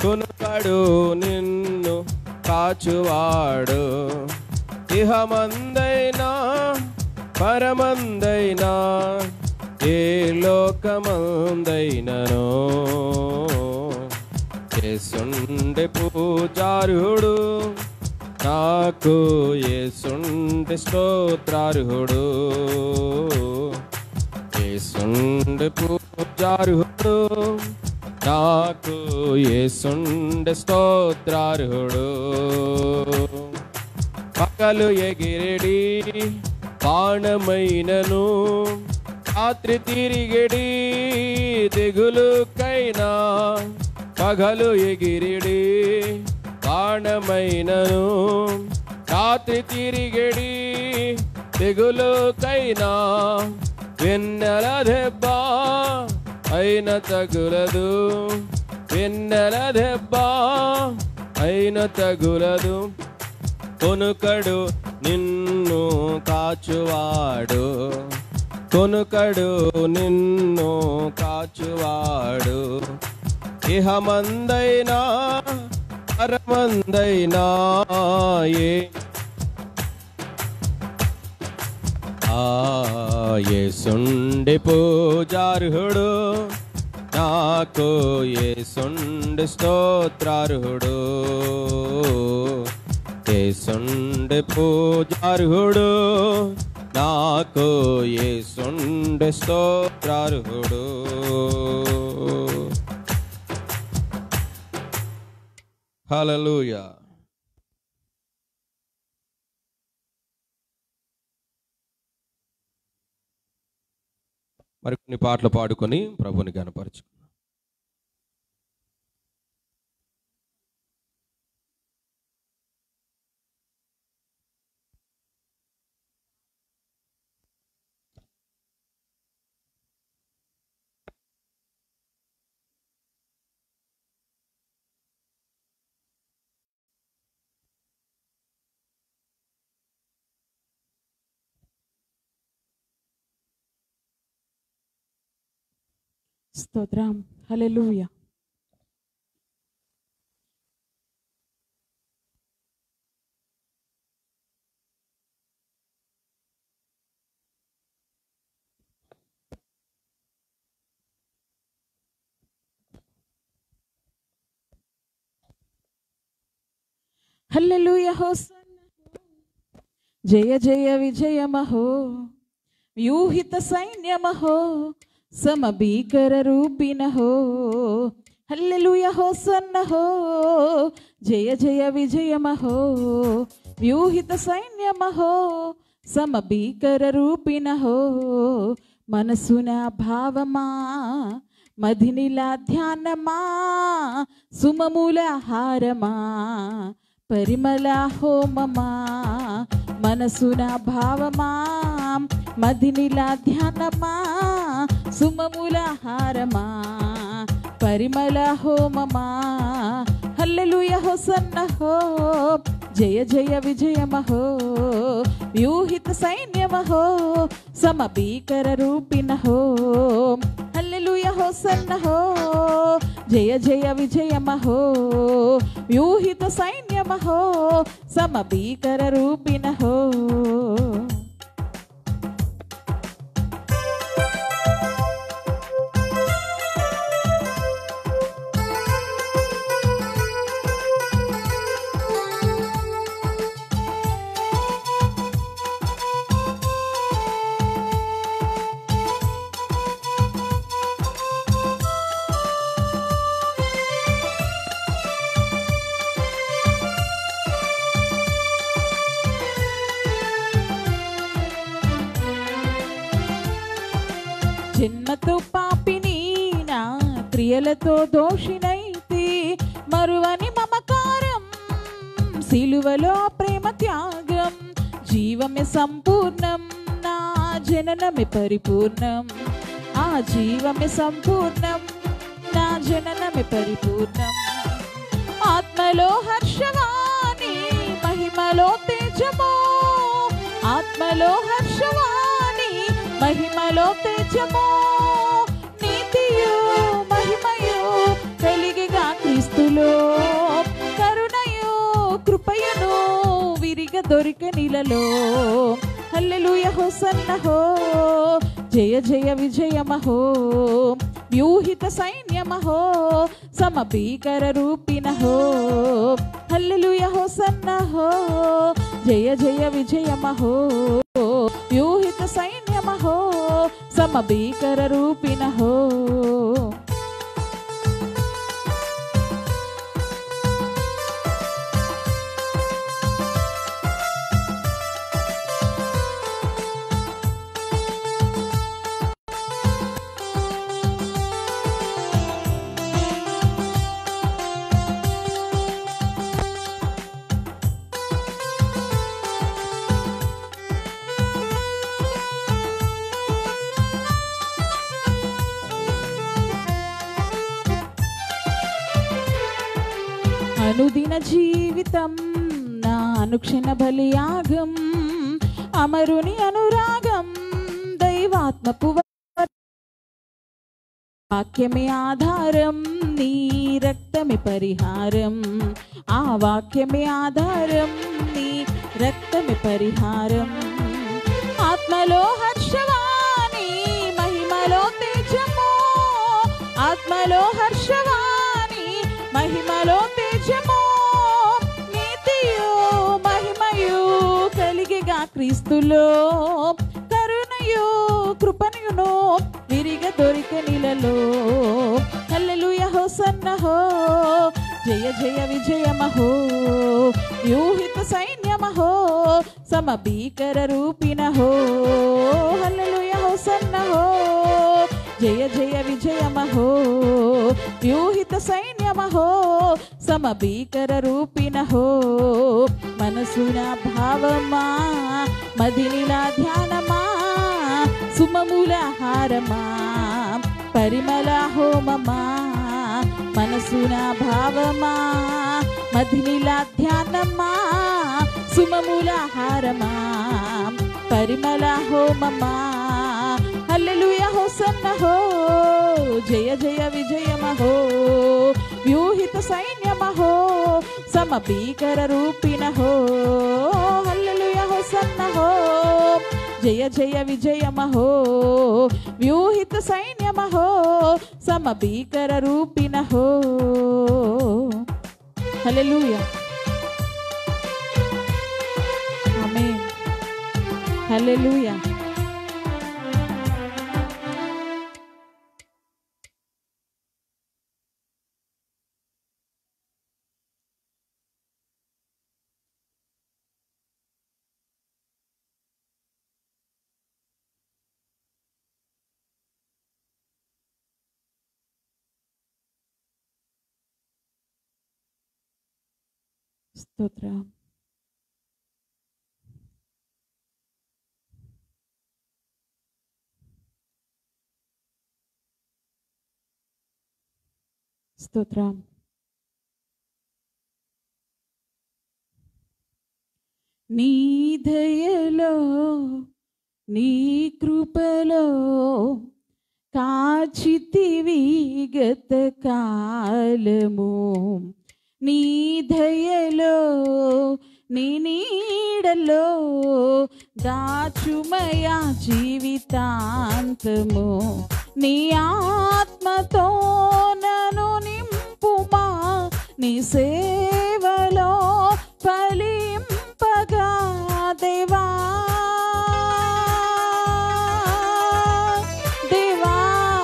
కునుకడు నిన్ను కాచువాడు ఇహమందైనా పరమందైనా ఏ లోకమందైనను ఏసుండే పూజారుడు నాకు ఏసుండే స్తోత్రార్హుడు ఏసుండే పూజార్హుడు నాకు ఏసుండే స్తోత్రార్హుడు పగలు ఎగిరెడి బాణమైనను రాత్రి తిరిగెడి దిగులుకైనా పగలు ఎగిరిడి బాణమైనను రాత్రి తిరిగెడి దిగులుకైనా వెన్నెల దెబ్బ అయిన తగులదు వెన్నెల దెబ్బ అయిన తగులదు కొనుకడు నిన్ను కాచువాడు కొనుకడు నిన్ను కాచువాడు ఇహమందైనా పరమందైనా ఏ ఏసుండి పూజార్హుడు నాకు ఏసుండి స్తోత్రార్హుడు ఏసుండి పూజార్హుడు నాకు ఏసుండి స్తోత్రార్హుడు హల్లెలూయా మరి కొన్ని పాటలు పాడుకొని ప్రభుని గనపరచుకున్నాం స్తోత్రం హల్లెలూయా హల్లెలూయా హోసన్న జయ జయ విజయమహో వ్యూహిత సైన్యమహో సమభీకర రూపిణహో హల్లెలూయ హోసన్నహో జయ జయ విజయమహో వ్యూహిత సైన్యమహో సమభీకర రూపిణహో మనసున భావమా మధినిలా ధ్యానమా సుమమూల హారమా పరిమళ హోమమా మనసున భావమా మదినిలా ధ్యానమా సుమముల హారమా పరిమళ హోమమా హల్లెలూయ హోసన్న హో జయ జయ విజయమహో వ్యూహిత సైన్యమహో సమభీకర రూపిణహో హల్లెలూయ హోసన్న హో జయ జయ విజయమహో వ్యూహిత సైన్యమహో సమభీకర రూపిణహో జన్మతో పాపిని నా క్రియలతో దోషినైతి మరువని మమకారం సిలువలో ప్రేమ త్యాగం జీవమే సంపూర్ణం నా జననమే పరిపూర్ణం ఆ జీవమే సంపూర్ణం నా జననమే పరిపూర్ణం ఆత్మలో హర్షవాణి మహిమలో తేజమో ఆత్మలో హర్షవాణి మహిమలో తేజమో నీతియు మహిమయు కలిగిగా క్రీస్తు క్రీస్తులో కరుణయో కృపయను విరిగ దొరిక నీలలో హల్లెలూయ హోసన్నహో జయ జయ విజయమహో వ్యూహిత సైన్యమహో సమభీకర రూపిణహో హల్లెలూయ హోసన్నహో జయ జయ విజయమహో వ్యూహిత సైన్యమహో సమభీకర రూపిణహో అనుదిన జీవితం నా అనుక్షణ బలియాగం అమరుని అనురాగం దైవాత్మపు వ- వాక్యమే ఆధారం నీ రక్తమే పరిహారం ఆ వాక్యమే ఆధారం నీ రక్తమే పరిహారం ఆత్మలో హర్షవాణి మహిమలో తేజము ఆత్మలో హర్షవాణి మహిమలో తేజము నీతియు మహిమయు కలిగిగా క్రీస్తులో కరుణయు కృపణయును విరిగ దొరిక నీలలో హల్లెలూయ హోసన్నహో జయ జయ విజయమహో వ్యూహిత సైన్యమహో సమభీకర రూపిణహో హల్లెలూయ హోసన్నహో జయ జయ విజయమహో వ్యూహిత సైన్యమహో సమభీకర రూపిణహో మనసున భావమా మదినిలా ధ్యానమా సుమమూల హారమా పరిమళ హోమమా మనసున భావమా మదినిలా ధ్యానమా సుమమూల హారమా పరిమళ హోమమా హల్లెలూయ హోసన్నహో జయ జయ విజయమహో వ్యూహిత సైన్యమహో సమభీకర రూపిణహో హల్లెలూయ హోసన్నహో జయ జయ విజయమహో వ్యూహిత సైన్యమహో సమభీకర రూపిణహో హల్లెలూయ ఆమేన్ హల్లెలూయా స్తోత్రం స్తోత్రం నీ దయలో నీ కృపలో కాచితివి గత కాలము నీ దయలో నీ నీడలో దాచుమయా జీవితాంతము నీ ఆత్మతో నన్ను నింపుమా నీ సేవలో ఫలింపగా దేవా దేవా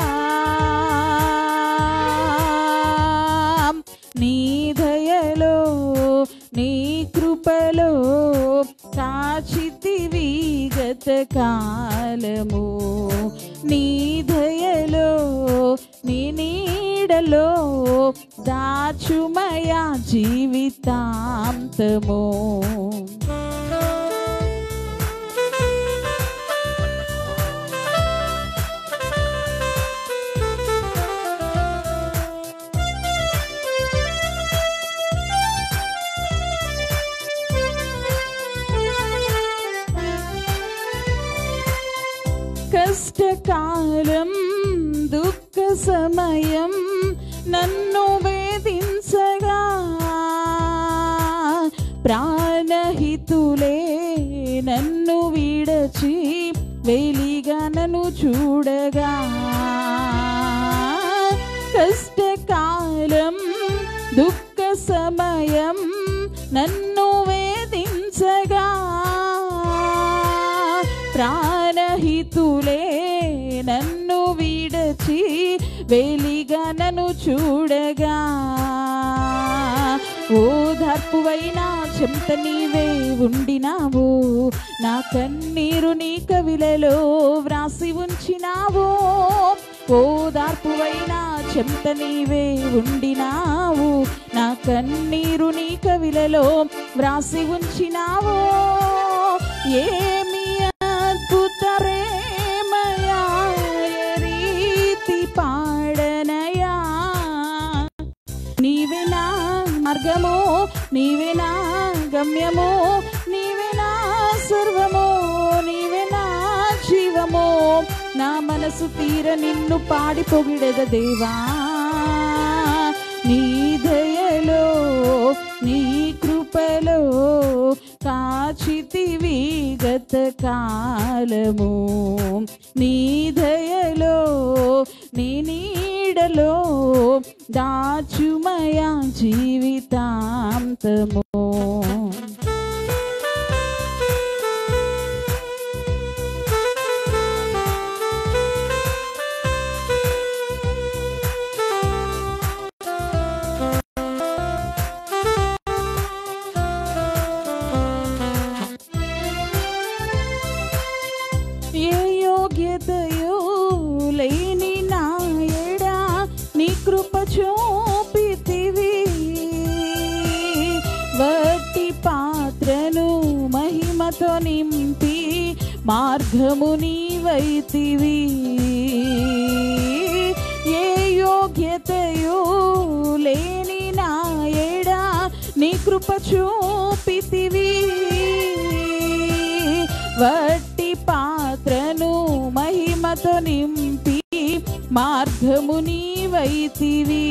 నీ దయలో నీ కృపలో కాచితివి గత కాలము నీ దయలో నీ నీడలో దాచుమయా జీవితాంతము కష్టకాలం దుఃఖ సమయం నన్ను వేధించ విడచి వెలిగా నన్ను చూడగా కష్టకాలం దుఃఖ సమయం నన్ను వేధించగా ప్రాణహితులే నన్ను విడచి వెలిగా నన్ను చూడగా ఓదార్పువైనా చెంత నీవే ఉండినావు నా కన్నీరు నీ కవిలలో వ్రాసి ఉంచినావు ఓదార్పువైనా చెంత నీవే ఉండినావు నా కన్నీరు నీ కవిలలో వ్రాసి ఉంచినావు ఏమి అద్భుత ప్రేమయా ఏ రీతి పాడనయా నీవే నా మార్గము నీవే నా గమ్యము నీవే నా సర్వము నీవే నా జీవము నా మనసు తీర నిన్ను పాడి పొగిడద దేవా నీ దయలో నీ కృపలో కాచితివి గత కాలము నీ దయలో నీ నీడలో దాచుమయా జీవితాంతము ఏ యోగ్యతయో లేని నాయడా నీ కృప చూపితివి వట్టి పాత్రను మహిమతో నింపి మార్గము నీవైతివి ఏ యోగ్యతయో లేని నాయడా నీ కృప చూపితివి వట్టి పాత్రను మహిమతో నింపి మార్గము నీవైతివి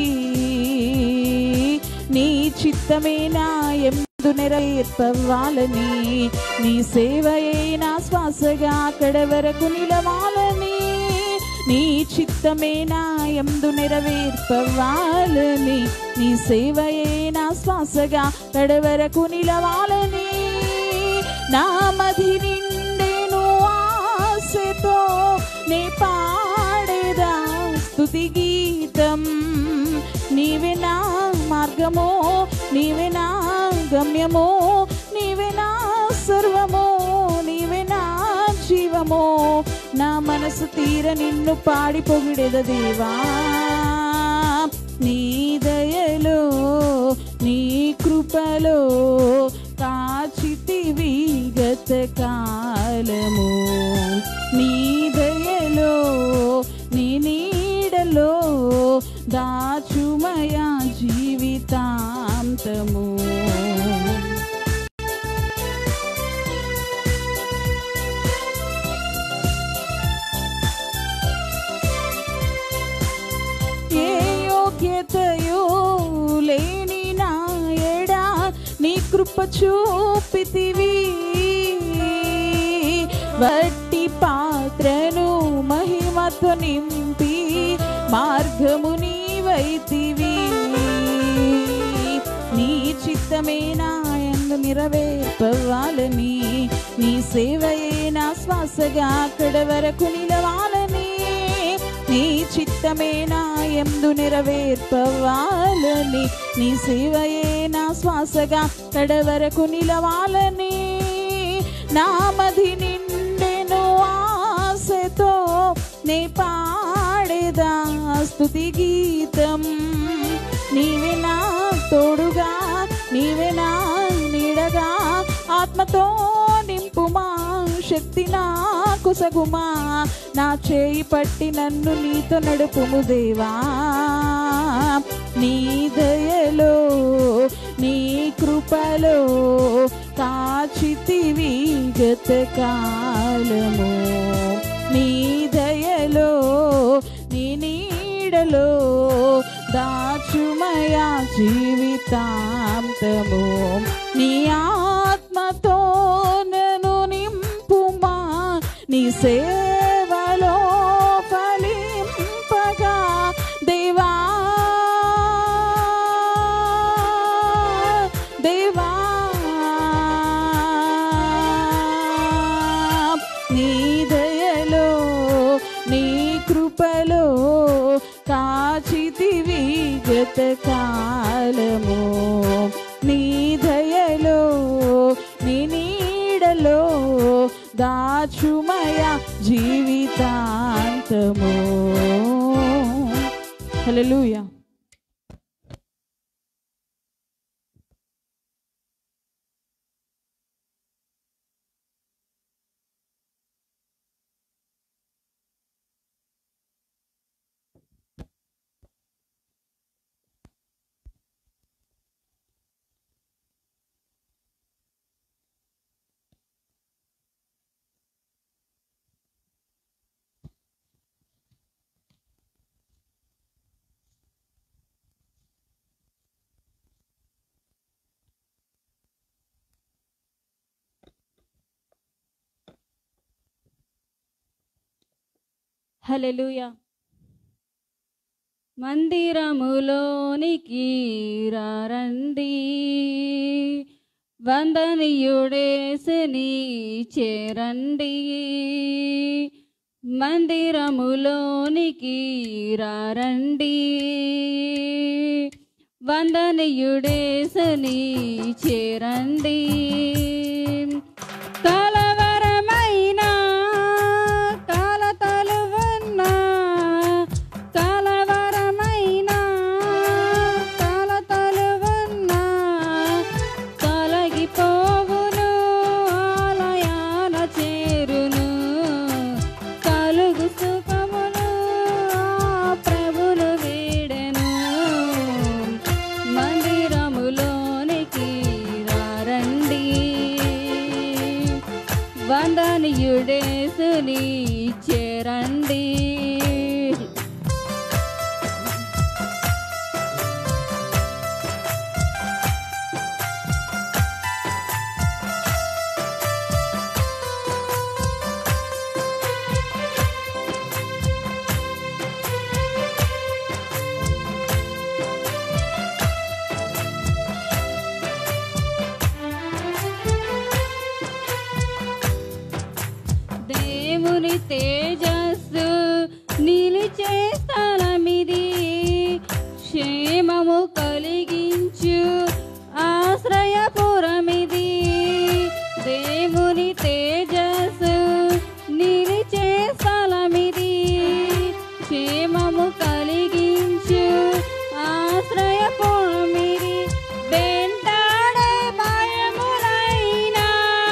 నీ చిత్తమే నా ఎందు నెరవేర్పవ్వాలని నీ సేవయే నా శ్వాసగా అక్కడ వరకు నిలవాలని నీ చిత్తమే నా ఎందు నెరవేర్పవ్వాలని నీ సేవయే నా శ్వాసగా అక్కడ వరకు నిలవాలని నా మది నిండెను ఆశతో నే పాడేదా స్తుతి గీతం నీవే నా మార్గము నీవే నా గమ్యము నీవే నా సర్వము నీవే నా జీవము నా మనసు తీర నిన్ను పాడి పొగిడెద దేవా నీ దయలో నీ కృపలో కాచితివి గత కాలము నీ దయలో నీ నీడలో దాచుమయా జీవితాంతము ఏ యోగ్యతయో లేని నాయడా నీ కృప చూపితివి వట్టి పాత్రను మహిమతో నింపి మార్గము నీవైతివి నీ చిత్తమే నాయందు నెరవేర్పవాలని నీ సేవయే నా శ్వాసగా అక్కడ వరకు నిలవాలని నీ చిత్తమే నా ఎందు నెరవేర్పవాలని నీ సేవయే నా శ్వాసగా కడ వరకు నిలవాలని నా మది నిండెను ఆశతో నే పాడేదా స్తుతి గీతం నీవే నా తోడుగా నీవే నా నీడగా ఆత్మతో నింపుమా శక్తి నా కుసగుమా నా చేయి పట్టి నన్ను నీతో నడుపుము దేవా నీ దయలో నీ కృపలో కాచితివి గత కాలము నీ దయలో నీ నీడలో దాచుమయా జీవితాంతము నీ ఆత్మతో నన్ను నింపుమా సేవలో ఫలింపగా దేవా దేవా నీ దయలో నీ కృపలో కాచితివి గత కాలము నీ దయలో నీ నీడలో దాచుమయ జీవితాంతము హల్లెలూయా హల్లెలూయా మందిరములోనికి రండి వందనీయుడేసని చేరండి మందిరములోనికి రండి వందనీయుడేసని చేరండి కలవరమైన కలతలు ఉన్న కలవరమైన కలతలు ఉన్న కలగిపోవును ఆలయాల చేరును కలుగు సుఖమును ఆ ప్రభులు వీడెను మందిరములోనికి రండి వందనీయుడేసుని చేరండి దేవుని తేజస్సు నిలిచే స్థలమిది క్షేమము కలిగించు ఆశ్రయపురమిది దేవుని తేజస్సు నిలిచే స్థలమిది క్షేమము కలిగించు ఆశ్రయపురమిది వెంటాడే భయములైనా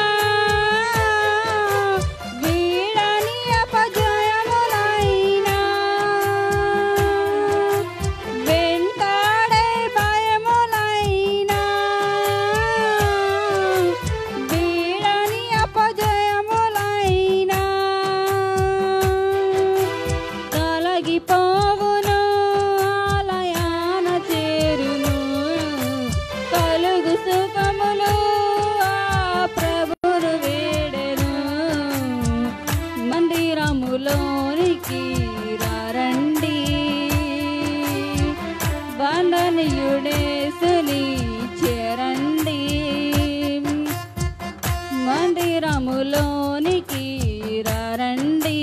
వీడని అపజయములైనా వెంటాడే భయములైనా వీడని అపజయములైనా కలగిపోవును ఆలయాన చేరును కలుగు సుఖములు ఆ ప్రభును వేడెను మందిరములోనికి రండి బంధనీయుడేసుని చేరండి మందిరములోనికి రండి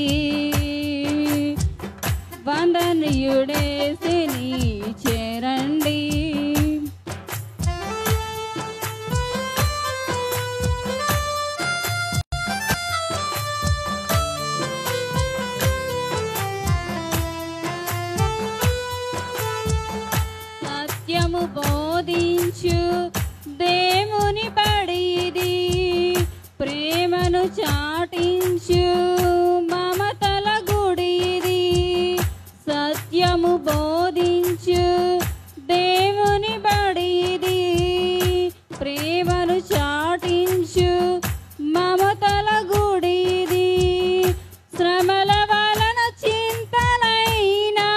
వందనీయుడేసిని చేరండి సత్యము బోధించు దేవుని బడిది ప్రేమను చాటించు మమతల గుడిది సత్యము బోధించు దేవుని బడిది ప్రేమను చాటించు మమతల గుడిది శ్రమల వలన చింతలైనా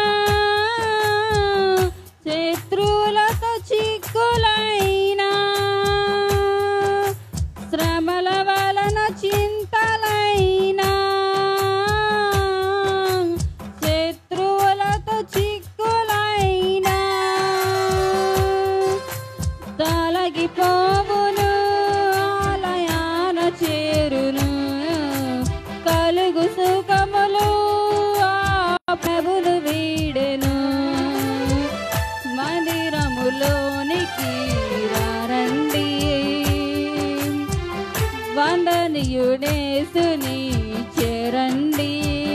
శత్రువులతో చిక్కులైనా మందిరములోనికి రండి వందనీయుడేసుని చేరండి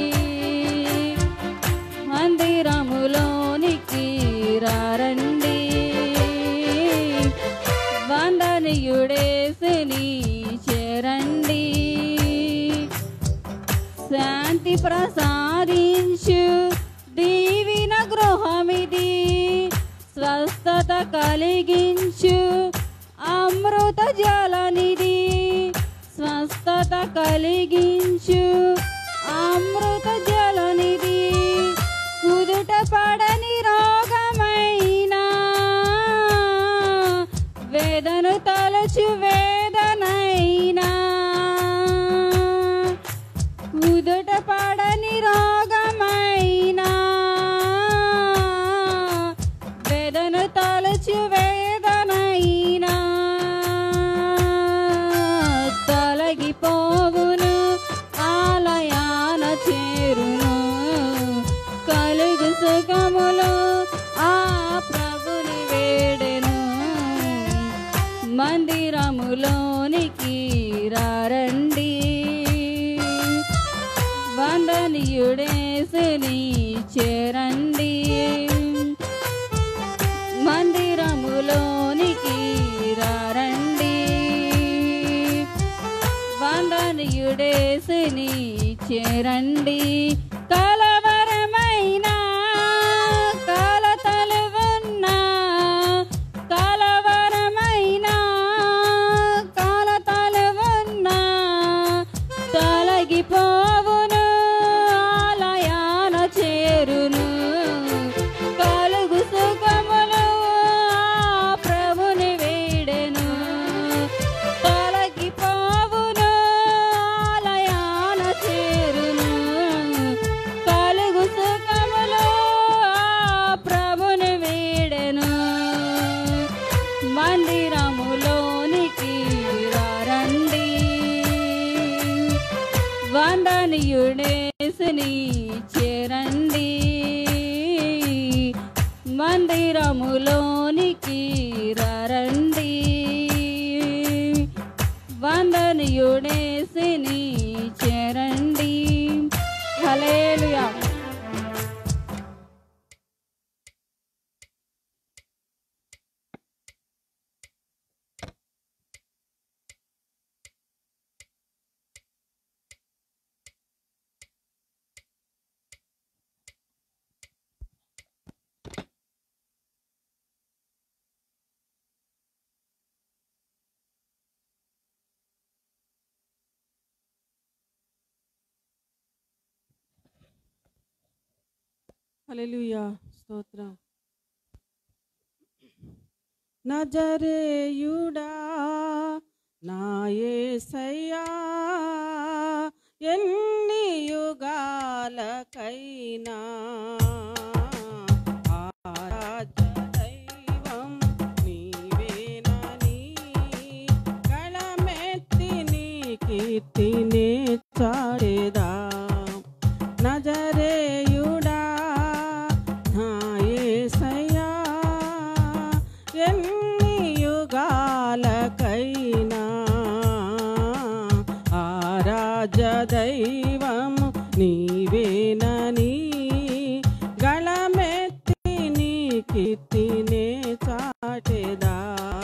మందిరములోనికి రండి వందనీయుడేసుని చేరండి శాంతి ప్రసాదించు దీవిన గృహమిది స్వస్థత కలిగించు అమృత జలనిది స్వస్థత కలిగించు అమృత జలనిది కుదుట పడని రోగమైనా వేదను తలచు వేదనైనా కుదుట పడని రోగమైనా వేదను తలచు వేదనైనా తొలగిపోవును ఆలయాన చేరును కలుగు సుఖములు ఆ ప్రభుని వేడెను మందిరములోనికి రండి వందనీయుడేసుని చేరండి మందిరములోనికి రండి వందనీయుడేసుని చేరండి కలవరమైన కలతలు ఉన్నా కలవరమైన కలతలు ఉన్నా తొలగిపోవును ఆలయాన చేరును కలుగు సుఖములు ఆ ప్రభుని వేడెను తొలగిపోవును ఆలయాన చేరును కలుగు సుఖములు ఆ ప్రభుని వేడెను మందిరములోనికి రండి వందనీయుడేసుని చేరండి మందిరములోనికి రండి వందనీయుడేసుని చేరండి హల్లెలూయా హల్లెలూయా స్తోత్రం నజరేయుడా నా యేసయ్యా ఎన్ని యుగాలకైనా ఆరాధ్య దైవం నీవేనని గళమెత్తి నీ కీర్తినే చాడేదా నజరేయుడా నా యేసయ్యా ఎన్ని యుగాలకైనా ఆరాధ్య దైవము నీవేనని గళమెత్తి నీ కీర్తినే చాటెదా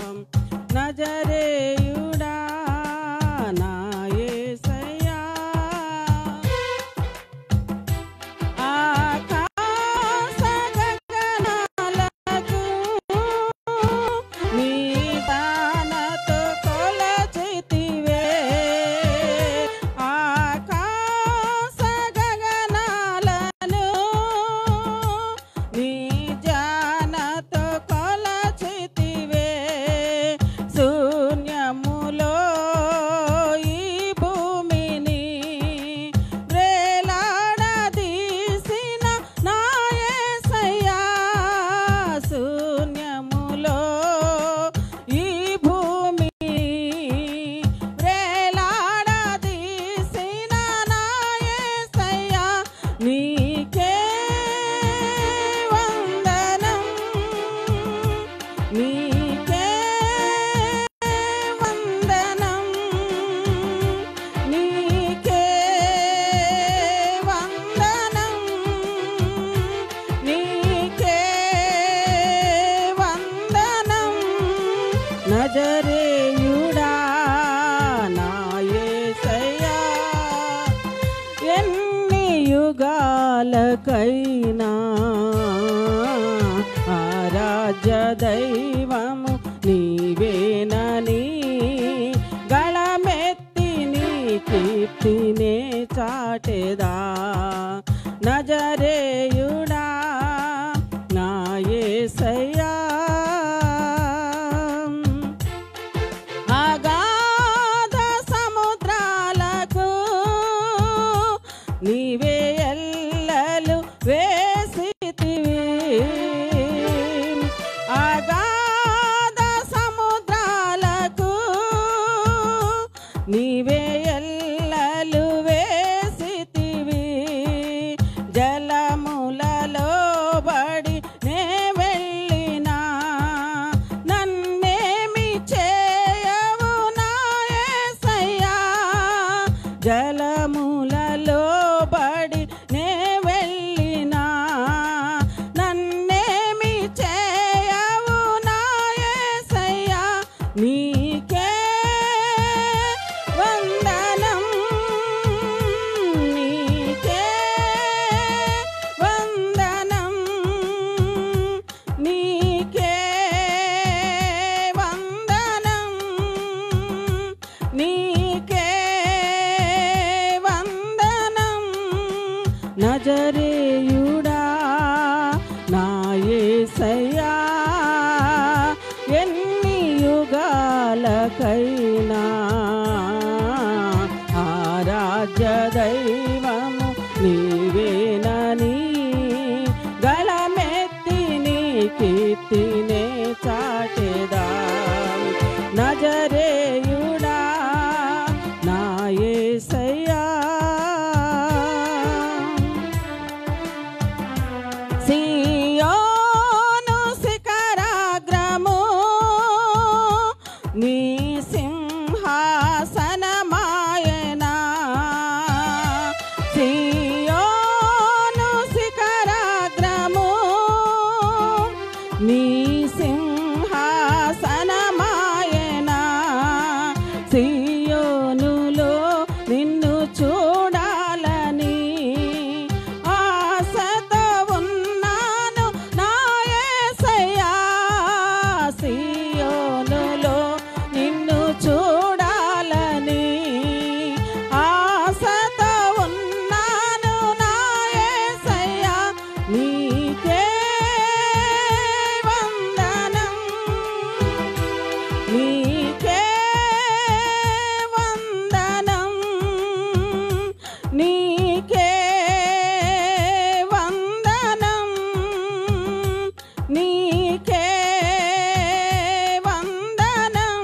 నజరేయుడా నా యేసయ్యా ఆకాశ గగనాలకు నీ దానతో నజరేయుడా నా యేసయ్యా ఎన్ని యుగాలకైనా ఆరాధ్య దైవము నీవేనని గళమెత్తి నీ కీర్తినే చాటెదా నజరేయుడా నా యేసయ్యా అగాధ సముద్రాలకు నీవే ఎల్లలు వేసితివి అగాధ సముద్రాలకు నీవే ఎల్లలు వేసితివి జలములలో బడి నే వెళ్ళినా నన్నేమి చేయవు నా యేసయ్యా జలములలో బడి నే వెళ్ళినా నన్నేమి చేయవు నా యేసయ్యా నీకే వందనం నీకే వందనం నీకే వందనం నీకే వందనం నజరేయుడా నా యేసయ్యా ఎన్ని యుగాలకైనా ఆరాధ్య దైవము నీవేనని గళమెత్తి నీ కీర్తినే చాటెదా నజరేయుడా నా యేసయ్యా సియోను శిఖరాగ్రము నీ సింహాసనమాయనా సియోను శిఖరాగ్రము నీ సింహాసనమాయనా సియోనులో నిన్ను చూడాలని ఆశతో ఉన్నాను నా యేసయ్యా సియోనులో నిన్ను చూడాలని ఆశతో ఉన్నాను నా యేసయ్యా నీకే వందనం నీకే వందనం నీకే వందనం నీకే వందనం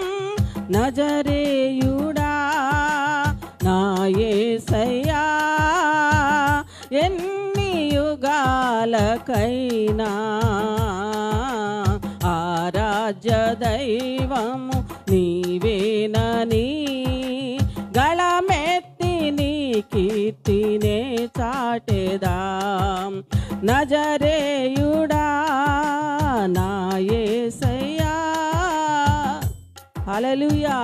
నజరేయుడా నా యేసయ్యా ఎన్ని యుగాలకైనా ఆరాధ్య దైవము నీవేనని గళమెత్తి నీ కీర్తినే చాటెదా నజరేయుడా నా యేసయ్యా హల్లెలూయా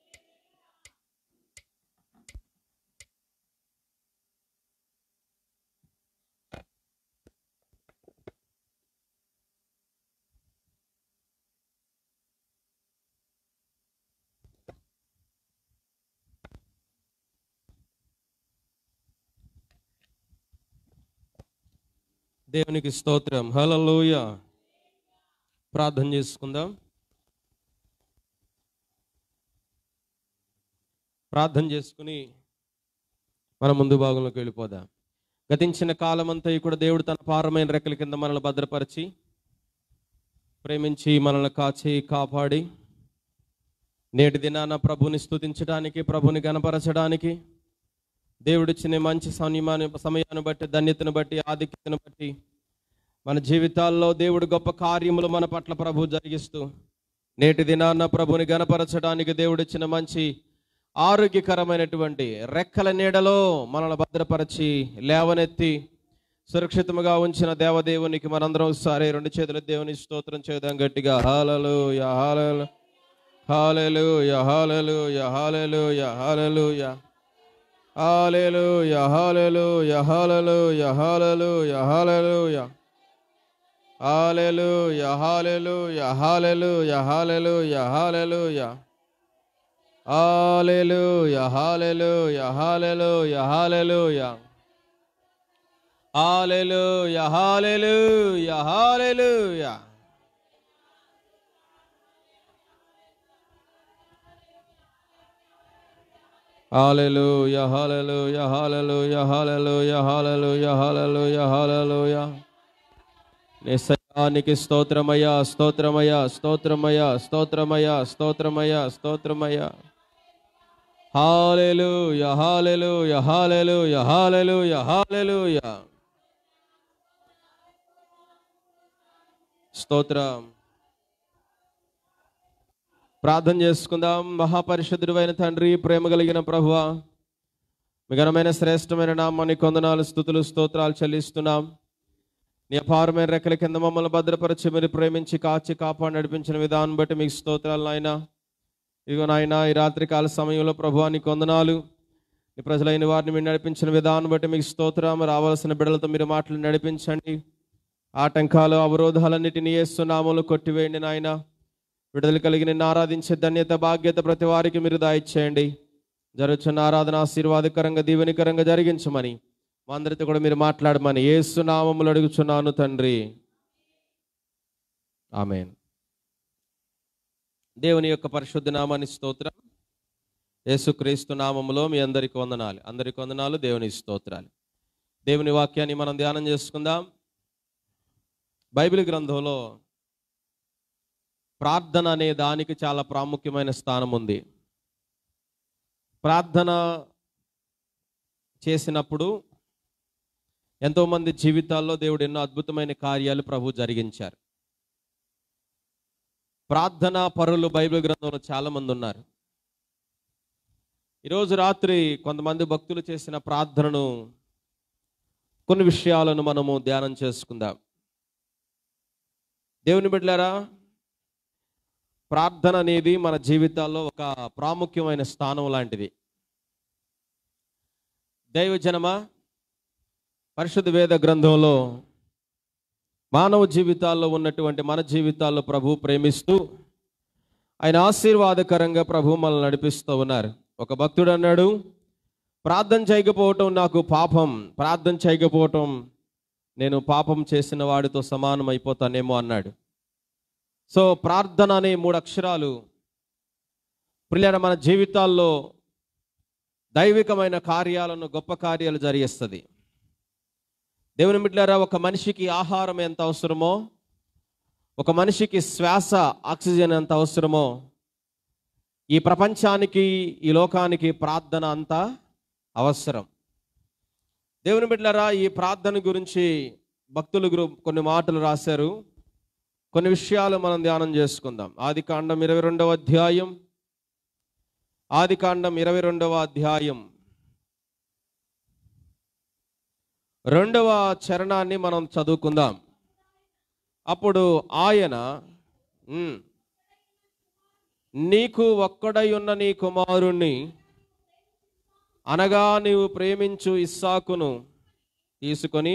దేవునికి స్తోత్రం హలలోయ ప్రార్థన చేసుకుందాం ప్రార్థన చేసుకుని మన ముందు భాగంలోకి వెళ్ళిపోదాం గతించిన కాలమంతా కూడా దేవుడు తన పారమైన రెక్కల కింద మనల్ని భద్రపరిచి ప్రేమించి మనల్ని కాచి కాపాడి నేటి దినాన ప్రభుని స్తుతించడానికి ప్రభుని గనపరచడానికి దేవుడిచ్చిన మంచి సమయాన్ని సమయాన్ని బట్టి ధన్యతను బట్టి ఆధిక్యతను బట్టి మన జీవితాల్లో దేవుడు గొప్ప కార్యములు మన పట్ల ప్రభు జరిగిస్తూ నేటి దినాన్న ప్రభుని గనపరచడానికి దేవుడిచ్చిన మంచి ఆరోగ్యకరమైనటువంటి రెక్కల నీడలో మనల్ని భద్రపరిచి లేవనెత్తి సురక్షితముగా ఉంచిన దేవదేవునికి మనందరం ఒకసారి రెండు చేతుల దేవుని స్తోత్రం చేద్దాం గట్టిగా హాలలు హాలలు Hallelujah, hallelujah, hallelujah, hallelujah. Hallelujah, hallelujah, hallelujah, hallelujah, hallelujah. Hallelujah, hallelujah, hallelujah, hallelujah, hallelujah. Hallelujah, hallelujah, hallelujah, hallelujah. Hallelujah, hallelujah, hallelujah. Hallelujah, hallelujah, hallelujah, hallelujah, hallelujah, hallelujah, hallelujah. నిశ్చయానికి స్తోత్రమయ్యా స్తోత్రమయ్యా స్తోత్రమయ్యా స్తోత్రమయ్యా స్తోత్రమయ్యా స్తోత్రమయ్యా hallelujah hallelujah hallelujah hallelujah hallelujah స్తోత్రం ప్రార్థన చేసుకుందాం మహాపరిశుద్ధుడు అయిన తండ్రి ప్రేమ కలిగిన ప్రభువ మీ ఘనమైన శ్రేష్టమైన నామాన్ని కొందనాలు స్థుతులు స్తోత్రాలు చెల్లిస్తున్నాం నీ అపారమైన రెక్కల కింద మమ్మల్ని భద్రపరిచి మీరు ప్రేమించి కాచి కాపాడి నడిపించిన విధానం బట్టి మీకు స్తోత్రాలు నాయన ఇదిగో నాయన ఈ రాత్రి కాల సమయంలో ప్రభు నీ కొందనాలు నీ ప్రజలైన వారిని మీరు నడిపించిన విధానం బట్టి మీకు స్తోత్రం రావాల్సిన బిడ్డలతో మీరు మాటలు నడిపించండి ఆటంకాలు అవరోధాలన్నిటినీ ఏస్తున్నాములు కొట్టివేయండి నాయన విడుదల కలిగి నిన్ను ఆరాధించే ధన్యత బాధ్యత ప్రతి వారికి మీరు దాయిచ్చేయండి జరుగుతున్న ఆరాధన ఆశీర్వాదకరంగా దీవెనికరంగా జరిగించమని మా అందరితో కూడా మీరు మాట్లాడమని ఏసునామములు అడుగుచున్నాను తండ్రి ఆమెన్ దేవుని యొక్క పరిశుద్ధ నామాన్ని స్తోత్రం యేసుక్రీస్తు నామములో మీ అందరికి వందనాలు అందరికి వందనాలు దేవుని స్తోత్రాలు దేవుని వాక్యాన్ని మనం ధ్యానం చేసుకుందాం బైబిల్ గ్రంథంలో ప్రార్థన అనే దానికి చాలా ప్రాముఖ్యమైన స్థానం ఉంది ప్రార్థన చేసినప్పుడు ఎంతోమంది జీవితాల్లో దేవుడు ఎన్నో అద్భుతమైన కార్యాలు ప్రభు జరిగించారు ప్రార్థన పరులు బైబిల్ గ్రంథంలో చాలా మంది ఉన్నారు ఈరోజు రాత్రి కొంతమంది భక్తులు చేసిన ప్రార్థనను కొన్ని విషయాలను మనము ధ్యానం చేసుకుందాం దేవుని బిడ్డలారా ప్రార్థన అనేది మన జీవితాల్లో ఒక ప్రాముఖ్యమైన స్థానం లాంటిది దైవజనమ పరిశుద్ధ వేద గ్రంథంలో మానవ జీవితాల్లో ఉన్నటువంటి మన జీవితాల్లో ప్రభు ప్రేమిస్తూ ఆయన ఆశీర్వాదకరంగా ప్రభు మనల్ని నడిపిస్తూ ఉన్నారు ఒక భక్తుడు అన్నాడు ప్రార్థన చేయకపోవటం నాకు పాపం ప్రార్థన చేయకపోవటం నేను పాపం చేసిన వాడితో సమానం అయిపోతానేమో అన్నాడు సో ప్రార్థన అనే మూడు అక్షరాలు ప్రియుల మన జీవితాల్లో దైవికమైన కార్యాలను గొప్ప కార్యాలు జరిగిస్తుంది దేవుని బిడ్డారా ఒక మనిషికి ఆహారం ఎంత అవసరమో ఒక మనిషికి శ్వాస ఆక్సిజన్ ఎంత అవసరమో ఈ ప్రపంచానికి ఈ లోకానికి ప్రార్థన అంత అవసరం దేవుని బిడ్డలారా ఈ ప్రార్థన గురించి భక్తులు గురు కొన్ని మాటలు రాశారు కొన్ని విషయాలు మనం ధ్యానం చేసుకుందాం ఆది కాండం ఇరవై రెండవ అధ్యాయం ఆది కాండం ఇరవై రెండవ అధ్యాయం రెండవ చరణాన్ని మనం చదువుకుందాం అప్పుడు ఆయన "ఉమ్, నీకు ఒక్కడై ఉన్న నీ కుమారుణ్ణి అనగా నీవు ప్రేమించు ఇస్సాకును తీసుకొని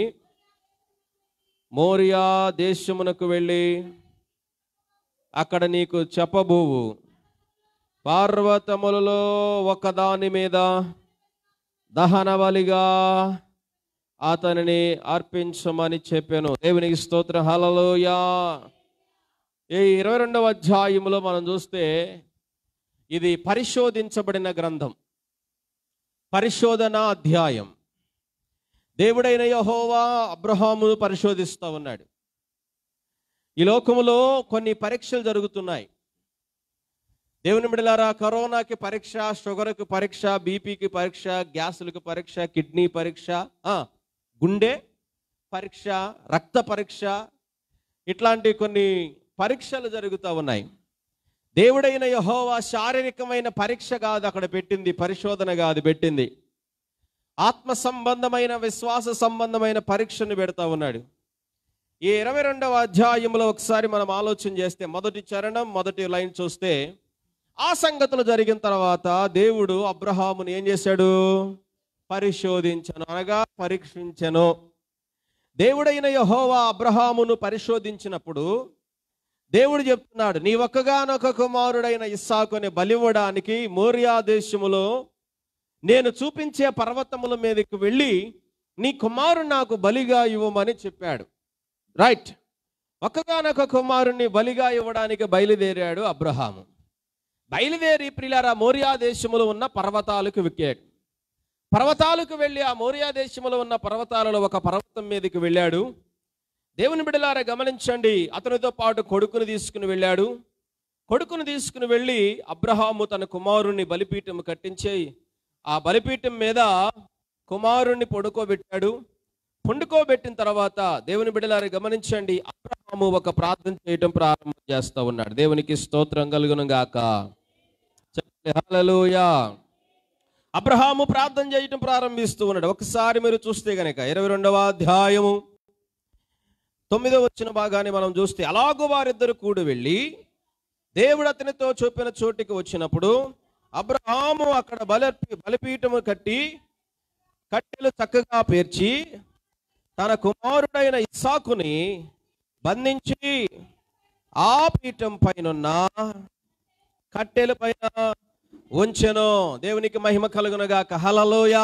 మోరియా దేశమునకు వెళ్ళి అక్కడ నీకు చెప్పబోవు పర్వతములలో ఒకదాని మీద దహన బలిగా అతనిని అర్పించమని చెప్పాను దేవునికి స్తోత్ర హలలోయా ఈ ఇరవై రెండవ అధ్యాయంలో మనం చూస్తే ఇది పరిశోధించబడిన గ్రంథం పరిశోధన అధ్యాయం దేవుడైన యహోవా అబ్రహామును పరిశోధిస్తూ ఉన్నాడు ఈ లోకములో కొన్ని పరీక్షలు జరుగుతున్నాయి దేవుని బిడలారా కరోనాకి పరీక్ష షుగర్కి పరీక్ష బీపీకి పరీక్ష గ్యాసులకు పరీక్ష కిడ్నీ పరీక్ష ఆ, గుండె పరీక్ష రక్త పరీక్ష ఇట్లాంటి కొన్ని పరీక్షలు జరుగుతూ ఉన్నాయి దేవుడైన యహోవా శారీరకమైన పరీక్ష కాదు అక్కడ పెట్టింది పరిశోధన కాదు పెట్టింది ఆత్మ సంబంధమైన విశ్వాస సంబంధమైన పరీక్షను పెడతా ఉన్నాడు ఈ ఇరవై రెండవ అధ్యాయంలో ఒకసారి మనం ఆలోచన చేస్తే మొదటి చరణం మొదటి లైన్ చూస్తే ఆ సంగతులు జరిగిన తర్వాత దేవుడు అబ్రహాముని ఏం చేశాడు పరిశోధించను అనగా పరీక్షించను దేవుడైన యహోవా అబ్రహామును పరిశోధించినప్పుడు దేవుడు చెప్తున్నాడు నీ ఒక్కగానొక కుమారుడైన ఇస్సాకుని బలివ్వడానికి మోరియా దేశములో నేను చూపించే పర్వతముల మీదకి వెళ్ళి నీ కుమారుడు నాకు బలిగా ఇవ్వమని చెప్పాడు రైట్ ఒక్కగానొక కుమారుణ్ణి బలిగా ఇవ్వడానికి బయలుదేరాడు అబ్రహాము బయలుదేరి ప్రిలారా మోరియా దేశములో ఉన్న పర్వతాలకు వెక్కాడు పర్వతాలకు వెళ్ళి ఆ మోరియా దేశములో ఉన్న పర్వతాలలో ఒక పర్వతం మీదకి వెళ్ళాడు దేవుని బిడలారా గమనించండి అతనితో పాటు కొడుకును తీసుకుని వెళ్ళాడు కొడుకును తీసుకుని వెళ్ళి అబ్రహాము తన కుమారుణ్ణి బలిపీఠం కట్టించి ఆ బలిపీఠం మీద కుమారుణ్ణి పడుకోబెట్టాడు పండుకోబెట్టిన తర్వాత దేవుని బిడలారా గమనించండి అబ్రహాము ఒక ప్రార్థన చేయటం ప్రారంభం చేస్తా ఉన్నాడు దేవునికి స్తోత్రం కలుగును గాక చెప్పండి హల్లెలూయా అబ్రహాము ప్రార్థన చేయటం ప్రారంభిస్తూ ఉన్నాడు ఒకసారి మీరు చూస్తే గనక ఇరవై రెండవ అధ్యాయము తొమ్మిదో వచ్చిన భాగాన్ని మనం చూస్తే అలాగూ వారిద్దరు కూడి వెళ్ళి దేవుడు అతనితో చూపిన చోటికి వచ్చినప్పుడు అబ్రహాము అక్కడ బల బలిపీఠము కట్టి కట్టెలు చక్కగా పేర్చి తన కుమారుడైన ఇస్సాకుని బంధించి ఆ పీఠం పైనున్న కట్టెల పైన ఉంచెను దేవునికి మహిమ కలుగునగాక హలలోయ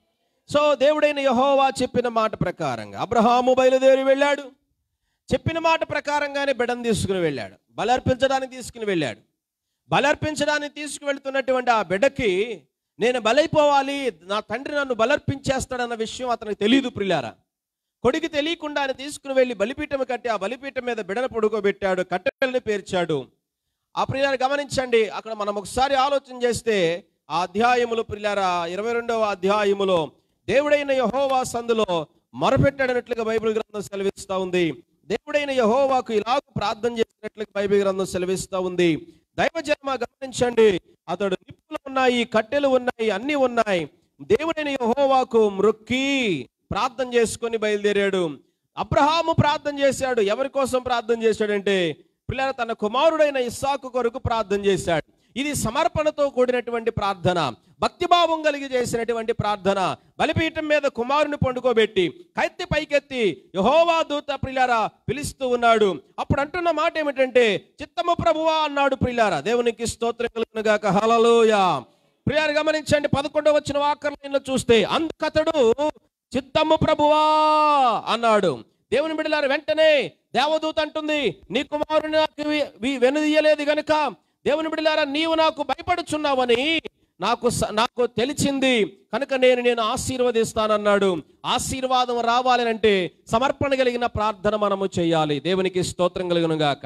సో దేవుడైన యహోవా చెప్పిన మాట ప్రకారంగా అబ్రహాము బయలుదేరి వెళ్ళాడు చెప్పిన మాట ప్రకారంగానే బిడ్డను తీసుకుని వెళ్ళాడు బలర్పించడానికి తీసుకుని వెళ్ళాడు బలర్పించడానికి తీసుకువెళ్తున్నటువంటి ఆ బిడ్డకి నేను బలైపోవాలి నా తండ్రి నన్ను బలర్పించేస్తాడన్న విషయం అతనికి తెలియదు ప్రిలారా కొడుకు తెలియకుండా ఆయన తీసుకుని వెళ్ళి బలిపీఠం కట్టి ఆ బలిపీఠం మీద బిడన పడుకోబెట్టాడు కట్టెలను పేర్చాడు ఆ ప్రియారు గమనించండి అక్కడ మనం ఒకసారి ఆలోచన చేస్తే ఆ అధ్యాయములు ప్రియారా ఇరవై రెండవ అధ్యాయములో దేవుడైన యహోవా సందులో మొరపెట్టాడనట్లుగా బైబిల్ గ్రంథం సెలవిస్తా ఉంది దేవుడైన యహోవాకు ఇలాగ ప్రార్థన చేసినట్లుగా బైబిల్ గ్రంథం సెలవిస్తా ఉంది దైవజన్మ గమనించండి అతడు నిప్పులు ఉన్నాయి కట్టెలు ఉన్నాయి అన్ని ఉన్నాయి దేవుడైన యహోవాకు మృక్కి ప్రార్థన చేసుకొని బయలుదేరాడు అబ్రహాము ప్రార్థన చేశాడు ఎవరి కోసం ప్రార్థన చేశాడంటే పిల్లల తన కుమారుడైన ఇస్సాకు కొరకు ప్రార్థన చేశాడు ఇది సమర్పణతో కూడినటువంటి ప్రార్థన భక్తిభావం కలిగి చేసినటువంటి ప్రార్థన బలిపీఠం మీద కుమారుని పండుకోబెట్టి కత్తి పైకెత్తి యహోవా దూత ప్రిలారా పిలుస్తూ ఉన్నాడు అప్పుడు అంటున్న మాట ఏమిటంటే చిత్తము ప్రభువా అన్నాడు ప్రిలారా దేవునికి స్తోత్రం కలుగునుగాక హలలోయ ప్రియారు గమనించండి పదకొండవ వచ్చిన వాకర్లైన్లో చూస్తే అందుకతడు చిత్తము ప్రభువా అన్నాడు దేవుని బిడ్డలారు వెంటనే దేవదూత అంటుంది నీ కుమారుని నాకు వి- వి- వెనుదీయలేదు గనుక దేవుని బిడ్డలారా నీవు నాకు భయపడుచున్నావని నాకు స- నాకు తెలిసింది కనుక నేను నేను ఆశీర్వదిస్తానన్నాడు ఆశీర్వాదం రావాలనంటే సమర్పణ కలిగిన ప్రార్థన మనము చేయాలి దేవునికి స్తోత్రం కలుగును గాక